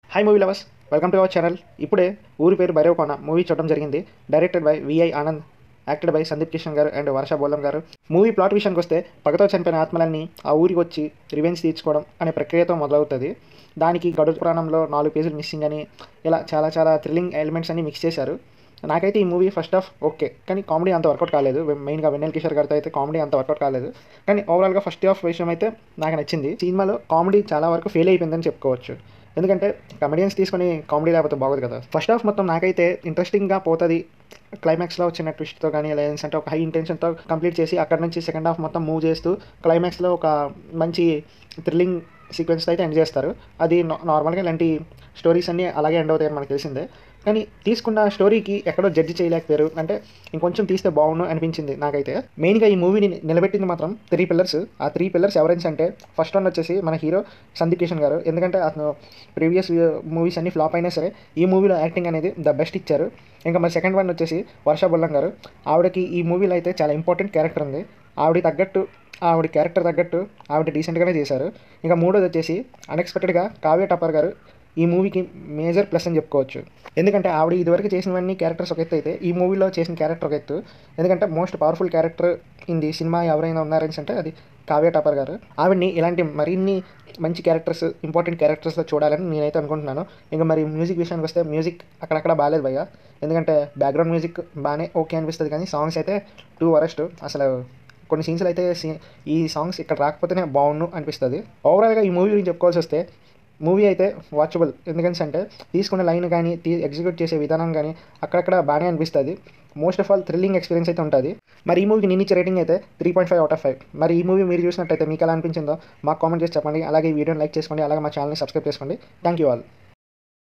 hi movie lovers welcome to our channel ఇప్పుడే Ooru Peru Bhairavakona movie చూడడం జరిగింది directed by V I Anand acted by Sundeep Kishan garu and వర్ష బోలం గారు movie plot విషయానికి వస్తే పగతో చనిపోయిన ఆత్మలన్నీ ఆ ఊరికి వచ్చి రివెంజ్ తీర్చుకోవడం అనే ప్రక్రియతో మొదలవుతుంది దానికి గడుడు పురాణంలో నాలుగు పేజీలు మిస్సింగ్ అని ఇలా చాలా చాలా థ్రిల్లింగ్ ఎలిమెంట్స్ అన్ని మిక్స్ చేశారు నాకైతే ఈ మూవీ ఫస్ట్ ఆఫ్ ఓకే కానీ కామెడీ అంత వర్కౌట్ కాలేదు మెయిన్గా వెన్నెల్ కిషోర్ గారితో అయితే కామెడీ అంత వర్కౌట్ కాలేదు కానీ ఓవరాల్గా ఫస్ట్ హాఫ్ విషయం అయితే నాకు నచ్చింది సినిమాలో కామెడీ చాలా వరకు ఫెయిల్ అయిపోయిందని చెప్పుకోవచ్చు ఎందుకంటే కమెడియన్స్ తీసుకొని కామెడీ లేకపోతే బాగోదు కదా ఫస్ట్ హాఫ్ మొత్తం నాకైతే ఇంట్రెస్టింగ్గా పోతుంది క్లైమాక్స్లో వచ్చిన ట్విస్ట్తో కానీ లేదంటే ఒక హై ఇంటెన్షన్తో కంప్లీట్ చేసి అక్కడ నుంచి సెకండ్ హాఫ్ మొత్తం మూవ్ చేస్తూ క్లైమాక్స్లో ఒక మంచి థ్రిల్లింగ్ సీక్వెన్స్ అయితే ఎండ్ చేస్తారు అది నార్మల్గా ఇలాంటి స్టోరీస్ అన్నీ అలాగే ఎండ్ అవుతాయని మనకు తెలిసిందే కానీ తీసుకున్న స్టోరీకి ఎక్కడో జడ్జి చేయలేకపోయారు అంటే ఇంకొంచెం తీస్తే బాగుండు అనిపించింది నాకైతే మెయిన్గా ఈ మూవీని నిలబెట్టింది మాత్రం త్రీ పిల్లర్స్ ఆ త్రీ పిల్లర్స్ ఎవరైనా అంటే ఫస్ట్ వన్ వచ్చేసి మన హీరో సందీప్ కిషన్ గారు ఎందుకంటే అతను ప్రీవియస్ మూవీస్ అన్ని ఫ్లాప్ అయినా సరే ఈ మూవీలో యాక్టింగ్ అనేది ద బెస్ట్ ఇచ్చారు ఇంకా మరి సెకండ్ వన్ వచ్చేసి వర్ష బొల్లం గారు ఆవిడకి ఈ మూవీలో అయితే చాలా ఇంపార్టెంట్ క్యారెక్టర్ ఉంది ఆవిడ తగ్గట్టు ఆవిడ క్యారెక్టర్ తగ్గట్టు ఆవిడ డీసెంట్గానే చేశారు ఇంకా మూడోది వచ్చేసి అన్ఎక్స్పెక్టెడ్గా కావ్య టపర్ గారు ఈ మూవీకి మేజర్ ప్లస్ అని చెప్పుకోవచ్చు ఎందుకంటే ఆవిడ ఇదివరకు చేసినవన్నీ క్యారెక్టర్స్ ఒక ఎత్తు అయితే ఈ మూవీలో చేసిన క్యారెక్టర్ ఒక ఎత్తు ఎందుకంటే most powerful character in the cinema ఎవరైనా ఉన్నారని అంటే అది కావ్య టాపర్ గారు ఆవిడ్ని ఇలాంటి మరిన్ని మంచి క్యారెక్టర్స్ ఇంపార్టెంట్ క్యారెక్టర్స్లో చూడాలని నేనైతే అనుకుంటున్నాను ఇంకా మరి మ్యూజిక్ విషయానికి వస్తే మ్యూజిక్ అక్కడక్కడ బాగాలేదు భయ్య ఎందుకంటే బ్యాక్గ్రౌండ్ మ్యూజిక్ బాగానే ఓకే అనిపిస్తుంది కానీ సాంగ్స్ అయితే టూ వరస్ట్ అసలు కొన్ని సీన్స్లో అయితే ఈ సాంగ్స్ ఇక్కడ రాకపోతేనే బాగుండు అనిపిస్తుంది ఓవరాల్గా ఈ మూవీ గురించి చెప్పుకోవాల్సి వస్తే మూవీ అయితే వాచబుల్ ఎందుకంటే అంటే తీసుకున్న లైన్ కానీ తీ ఎగ్జిక్యూట్ చేసే విధానం కానీ అక్కడక్కడ బాగానే అనిపిస్తుంది most of all thrilling experience అయితే ఉంటుంది మరి ఈ మూవీకి నేను ఇచ్చే రేటింగ్ అయితే three point five out of five మరి ఈ మూవీ మీరు చూసినట్టయితే మీకు ఎలా అనిపించిందో మాకు కామెంట్ చేసి చెప్పండి అలాగే ఈ వీడియోని లైక్ చేసుకోండి అలాగే మా ఛానల్ని సబ్స్క్రైబ్ చేసుకోండి థ్యాంక్ యూ ఆల్